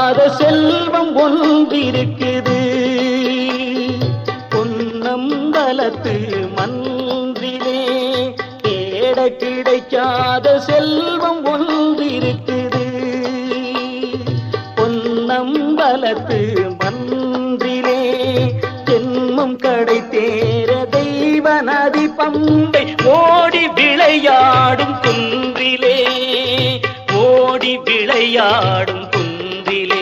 கிடைக்காத செல்வம் ஒன்றிருக்குது பொன்னம்பலத்து மன்றிலே தேட கிடைக்காத செல்வம் ஒன்றிருக்குது பொன்னம்பலத்து மன்றிலே ஜென்மம் கடை தேர தெய்வ நதி பம்பை ஓடி விளையாடும் குன்றிலே ஓடி விளையாடும் குன்றிலே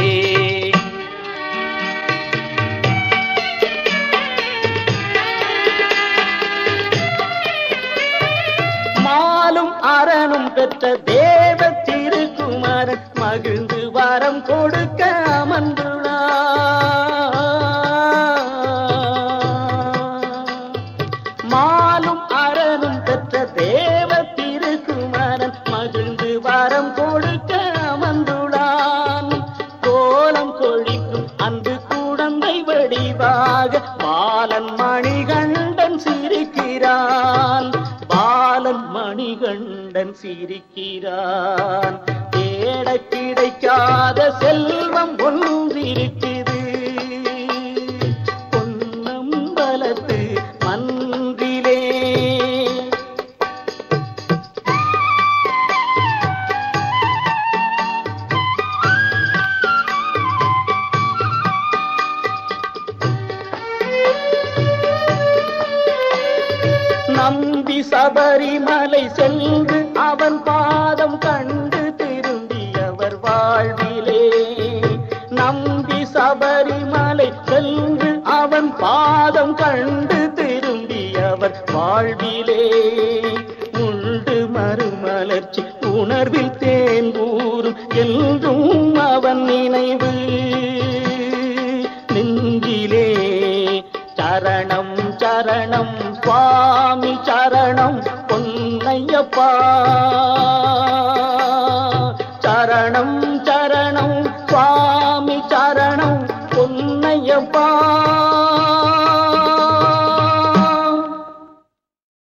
மாலும் அரணும் பெற்ற தேவ திருக்குமாரன் மகிழ்ந்து வரம் கொடுக்க அமர்ந்துள்ளார் மாலும் அரணும் பெற்ற தேவ திருக்குமாரன் மகிழ்ந்து வரம் கொடுக்க அமர்ந்துள்ளான் கோலம் கொழிக்கும் அன்று குழந்தை வடிவாக பாலன் மணிகண்டன் சிரிக்கிறான் பாலன் மணிகண்டன் சிரிக்கிறான் தேட கிடைக்காத செல்வம் ஒன்றிருக்குது பொன்னம்பலத்து மன்றிலே நம்பி சபரிமலை சென்று அவன் பாதம் கண்டு திரும்பியவர் வாழ்விலே நம்பி சபரிமலை சென்று அவன் பாதம் கண்டு திரும்பியவர் வாழ்விலே முண்டு மறுமலர்ச்சி உணர்வில் தேன் ஊறும் என்றும் அவன் நினைவு நெஞ்சிலே சரணம் சரணம் சுவாமி சரணம் பொன்னையப்பா